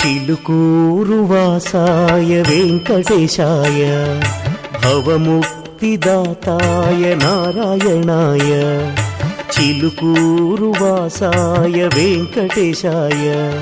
చిలుకూరు వాసాయ వెంకటేశాయ భవముక్తిదాతాయ నారాయణాయ చిలుకూరు వాసాయ వెంకటేశాయ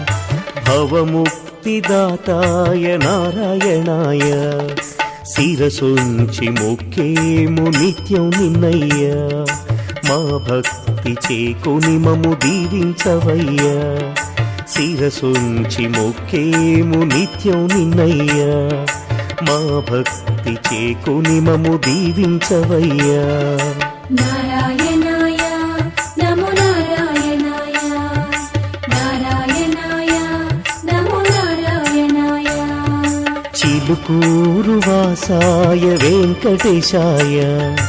భవముక్తిదాతాయ నారాయణాయ శిరసుంచి మొక్కేము నిత్యం నిన్నయ్యా మా భక్తి చేకొని మము దీవించవయ్యా శిరసుంచి మొక్కేము నిత్యం నిన్నయ్యా మా భక్తి చేకొని మము దీవించవయ్యా నారాయణాయ నమో నారాయణాయ నారాయణాయ నమో నారాయణాయ చిలుకూరు వాసాయ వెంకటేశాయ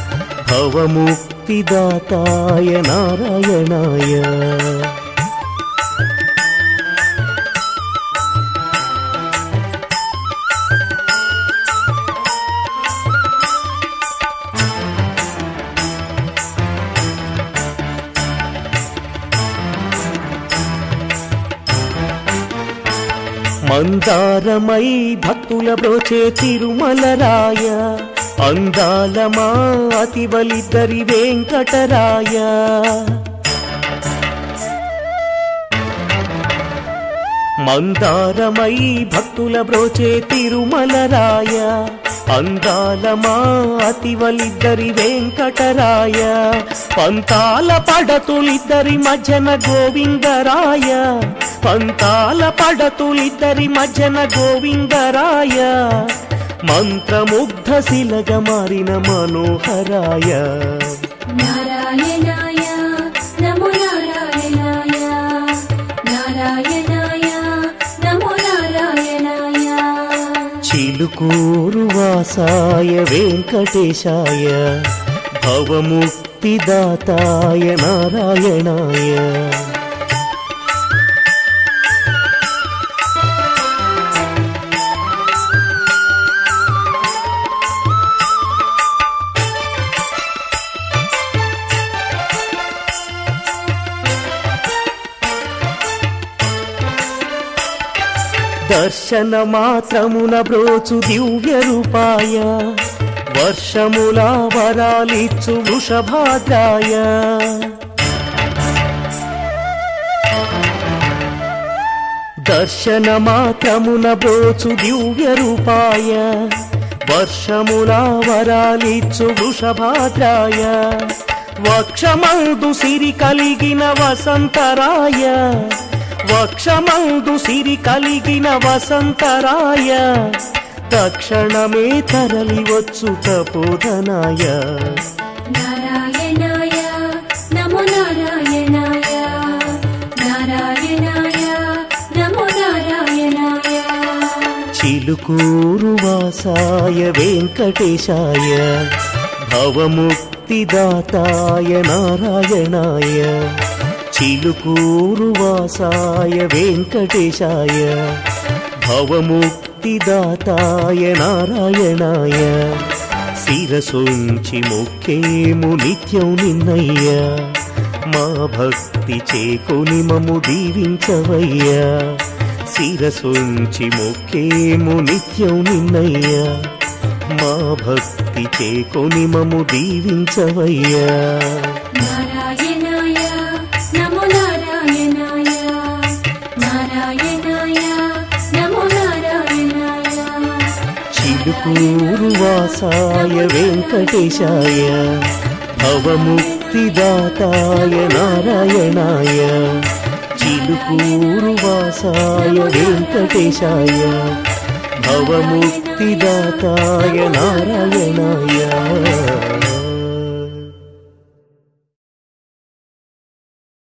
భవముక్తిదాతాయ నారాయణాయ మందారమై భక్తుల బ్రోచే తిరుమలరాయ అందాల మా అతివలిద్దరి వెంకటరాయ మందారమై భక్తుల బ్రోచే తిరుమలరాయ అందాల మా అతివలిద్దరి వెంకటరాయ పంతాల పడతులిద్దరి మధ్యన గోవిందరాయ పంతాల పడతులిద్దరి మధ్యన గోవిందరాయ మంత్రముగ్ధ శిలగ మారిన మనోహరాయ నారాయణాయ నమో నారాయణాయ నారాయణాయ నమో నారాయణాయ చిలుకూరు వాసాయ వెంకటేశాయ భవముక్తిదాతాయ నారాయణాయ దర్శన మాత్రమున బ్రోచు దివ్య రూపాయ వర్షముల వరాలిచ్చు వృషభాద్రాయ దర్శన మాత్రమున బ్రోచు దివ్య రూపాయ వర్షముల వరాలిచ్చు వృషభాద్రాయ వక్షమందు సిరి కలిగిన వసంతరాయ వక్షమందు సిరి కలిగిన వసంతరాయ తక్షణమే తరలి వచ్చు తపోధనాయ నారాయణాయ నమో నారాయణాయ నారాయణాయ నమో నారాయణాయ చిలుకూరు వాసాయ వెంకటేశాయ భవముక్తిదాతాయ నారాయణాయ చిలుకూరు వాసాయ వెంకటేశాయ భవముక్తిదాతాయ నారాయణాయ శిరసుంచి మొక్కేము నిత్యం నిన్నయ్యా మా భక్తి చేకొని మము దీవించవయ్యా శిరసుంచి మొక్కేము నిత్యం నిన్నయ్యా మా భక్తి చేకొని మము దీవించవయ్యా నారాయణాయ నమో నారాయణాయ నారాయణాయ నమో నారాయణాయ చిలుకూరు వాసాయ వెంకటేశాయ భవముక్తిదాతాయ నారాయణాయ చిలుకూరు వాసాయ వెంకటేశాయ భవముక్తిదాతాయ నారాయణాయ